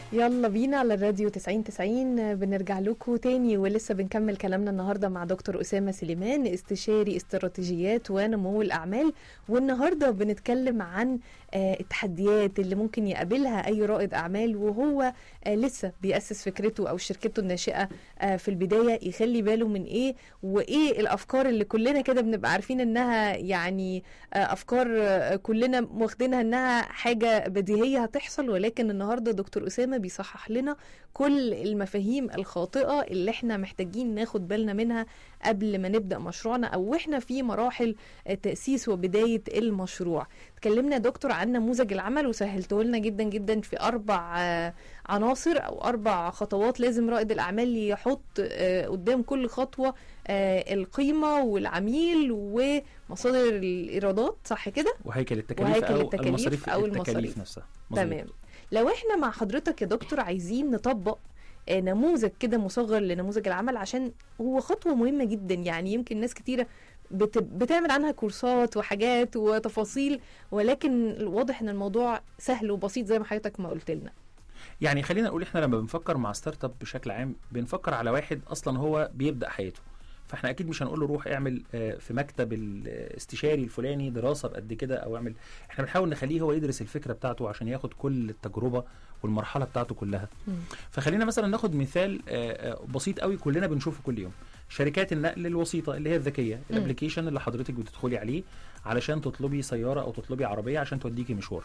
يلا بينا على الراديو 90 90 بنرجع لكم تاني ولسه بنكمل كلامنا النهارده مع دكتور أسامة سليمان استشاري استراتيجيات ونمو الأعمال والنهارده بنتكلم عن آه، التحديات اللي ممكن يقابلها أي رائد أعمال وهو آه، لسه بيأسس فكرته أو شركته الناشئة آه، في البداية يخلي باله من إيه وإيه الأفكار اللي كلنا كده بنبقى عارفين إنها يعني آه، أفكار آه، كلنا واخدينها إنها حاجة بديهية هتحصل ولكن النهارده دكتور أسامة بيصحح لنا كل المفاهيم الخاطئة اللي احنا محتاجين ناخد بالنا منها قبل ما نبدأ مشروعنا أو واحنا في مراحل تأسيس وبداية المشروع اتكلمنا يا دكتور عن نموذج العمل وسهلته لنا جدا جدا في أربع آه، عناصر أو أربع خطوات لازم رائد الأعمال يحط آه، قدام كل خطوة آه، القيمة والعميل ومصادر الإيرادات صح كده؟ وهيكل التكاليف وهيكل او التكاليف المصاريف أو التكاليف المصاريف. نفسها مظبوط. تمام لو احنا مع حضرتك يا دكتور عايزين نطبق آه، نموذج كده مصغر لنموذج العمل عشان هو خطوة مهمة جدا يعني يمكن ناس كتيرة بت... بتعمل عنها كورسات وحاجات وتفاصيل ولكن واضح ان الموضوع سهل وبسيط زي ما حضرتك ما قلت لنا يعني خلينا نقول احنا لما بنفكر مع ستارت اب بشكل عام بنفكر على واحد اصلا هو بيبدا حياته فاحنا اكيد مش هنقول له روح اعمل آه، في مكتب الاستشاري الفلاني دراسه بقد كده او اعمل احنا بنحاول نخليه هو يدرس الفكره بتاعته عشان ياخد كل التجربه والمرحله بتاعته كلها فخلينا مثلا ناخد مثال آه، آه، بسيط قوي كلنا بنشوفه كل يوم شركات النقل الوسيطه اللي هي الذكيه الابلكيشن اللي حضرتك بتدخلي عليه علشان تطلبي سياره او تطلبي عربيه عشان توديكي مشوار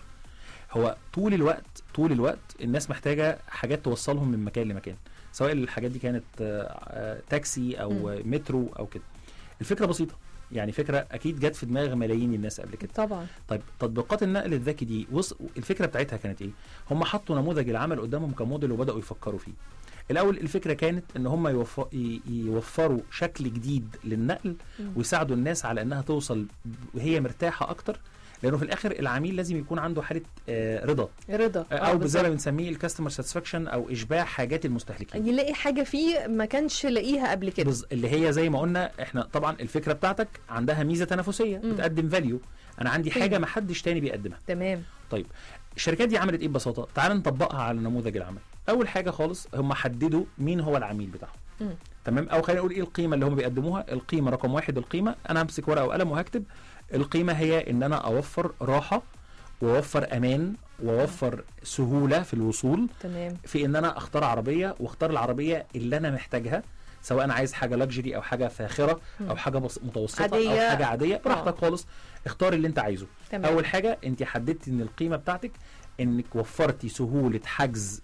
هو طول الوقت طول الوقت الناس محتاجه حاجات توصلهم من مكان لمكان سواء الحاجات دي كانت آه، آه، تاكسي او مم. آه، مترو او كده الفكره بسيطه يعني فكره اكيد جت في دماغ ملايين الناس قبل كده طبعا طيب تطبيقات النقل الذكي دي وص... الفكره بتاعتها كانت ايه هم حطوا نموذج العمل قدامهم كموديل وبداوا يفكروا فيه الاول الفكره كانت ان هم يوف... ي- يوفروا شكل جديد للنقل مم. ويساعدوا الناس على انها توصل وهي مرتاحه اكتر لانه في الاخر العميل لازم يكون عنده حاله آه، رضا رضا آه، آه، او زي بالظبط. ما بنسميه الكاستمر ساتسفاكشن او اشباع حاجات المستهلكين يلاقي حاجة فيه ما كانش لاقيها قبل كده بز... اللي هي زي ما قلنا احنا طبعا الفكره بتاعتك عندها ميزه تنافسيه مم. بتقدم فاليو انا عندي حاجه قيمة. ما حدش تاني بيقدمها تمام الشركات دي عملت ايه ببساطه تعال نطبقها على نموذج العمل اول حاجه خالص هم حددوا مين هو العميل بتاعهم مم. تمام او خلينا نقول ايه القيمه اللي هم بيقدموها القيمه رقم واحد القيمه انا همسك ورقه وقلم وهكتب القيمه هي ان انا اوفر راحه واوفر امان واوفر سهوله في الوصول تمام في ان انا اختار عربيه واختار العربيه اللي انا محتاجها سواء انا عايز حاجه لاكجري او حاجه فاخره او مم. حاجه بس متوسطه عادية. او حاجه عاديه براحتك خالص اختار اللي انت عايزه تمام اول حاجه انت حددتي ان القيمه بتاعتك انك وفرتي سهوله حجز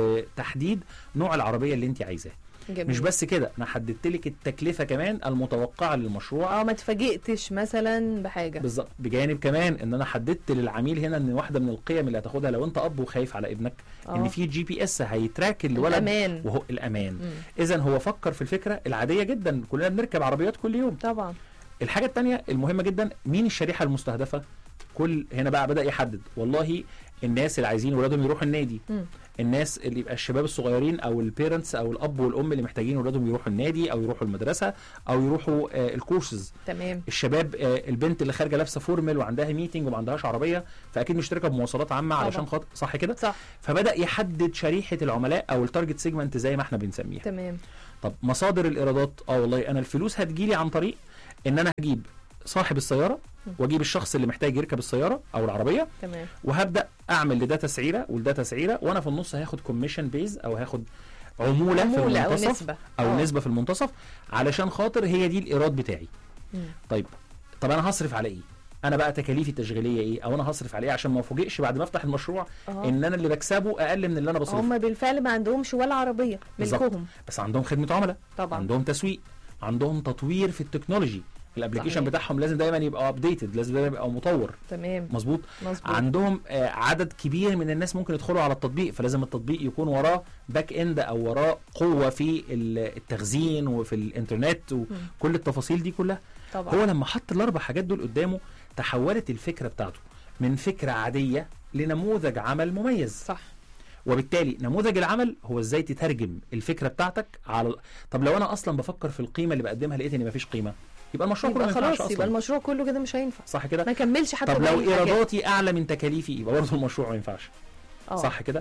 وتحديد نوع العربيه اللي انت عايزاه جميل. مش بس كده انا حددت لك التكلفه كمان المتوقعه للمشروع اه ما اتفاجئتش مثلا بحاجة بالظبط بجانب كمان ان انا حددت للعميل هنا ان واحده من القيم اللي هتاخدها لو انت اب وخايف على ابنك ان آه. في جي بي اس هيتراك الولد الأمان وهو الامان مم. اذا هو فكر في الفكره العاديه جدا كلنا بنركب عربيات كل يوم طبعا الحاجه الثانيه المهمه جدا مين الشريحه المستهدفه كل هنا بقى بدا يحدد والله الناس اللي عايزين ولادهم يروحوا النادي مم. الناس اللي يبقى الشباب الصغيرين او البيرنتس او الاب والام اللي محتاجين ولادهم يروحوا النادي او يروحوا المدرسه او يروحوا آه الكورسز تمام الشباب آه البنت اللي خارجه لابسه فورمال وعندها ميتنج وما عندهاش عربيه فاكيد مش تركب مواصلات عامه طبعا. علشان خاطر صح كده صح فبدا يحدد شريحه العملاء او التارجت سيجمنت زي ما احنا بنسميها تمام طب مصادر الايرادات اه والله انا الفلوس هتجيلي عن طريق ان انا هجيب صاحب السياره م. واجيب الشخص اللي محتاج يركب السياره او العربيه تمام وهبدا اعمل لده تسعيره ولده تسعيره وانا في النص هاخد كوميشن بيز او هاخد عموله, في عمولة أو المنتصف نسبة او آه. نسبه في المنتصف علشان خاطر هي دي الايراد بتاعي مم. طيب طب انا هصرف على ايه انا بقى تكاليفي التشغيليه ايه او انا هصرف على ايه عشان ما افوجئش بعد ما افتح المشروع اه ان انا اللي بكسبه اقل من اللي انا بصرفه هم بالفعل ما عندهمش ولا عربية بالظبط. ملكهم بس عندهم خدمه عملاء طبعا عندهم تسويق عندهم تطوير في التكنولوجي الابلكيشن صحيح. بتاعهم لازم دايما يبقى ابديتد لازم دايما يبقى مطور تمام مظبوط مظبوط عندهم آه، عدد كبير من الناس ممكن يدخلوا على التطبيق فلازم التطبيق يكون وراه باك اند او وراه قوه في ال- التخزين وفي الانترنت مم. وكل التفاصيل دي كلها طبعا هو لما حط الاربع حاجات دول قدامه تحولت الفكره بتاعته من فكره عاديه لنموذج عمل مميز صح وبالتالي نموذج العمل هو ازاي تترجم الفكره بتاعتك على طب لو انا اصلا بفكر في القيمه اللي بقدمها لقيت ان مفيش قيمه يبقى المشروع كله ما يبقى ينفعش خلاص يبقى اصلا المشروع كله كده مش هينفع صح كده ما كملش حتى طب لو باقي الحاجات. ايراداتي اعلى من تكاليفي يبقى برضه المشروع ما ينفعش آه. صح كده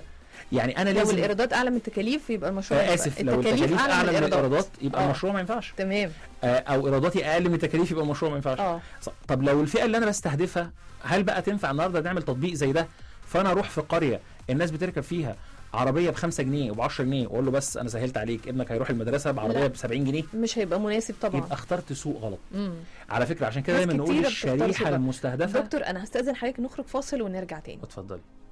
يعني انا لو لازم الايرادات اعلى من التكاليف يبقى المشروع آه ينفع. اسف لو التكاليف اعلى من الايرادات يبقى آه. المشروع ما ينفعش تمام آه او ايراداتي اقل من التكاليف يبقى المشروع ما ينفعش اه ص- طب لو الفئه اللي انا بستهدفها هل بقى تنفع النهارده نعمل تطبيق زي ده فانا اروح في قريه الناس بتركب فيها عربيه ب 5 جنيه وب 10 جنيه واقول له بس انا سهلت عليك ابنك هيروح المدرسه بعربيه لا. ب 70 جنيه مش هيبقى مناسب طبعا يبقى اخترت سوق غلط مم. على فكره عشان كده ناس دايما نقول كتيرة بتختار الشريحه سوق. المستهدفه دكتور انا هستاذن حضرتك نخرج فاصل ونرجع تاني اتفضلي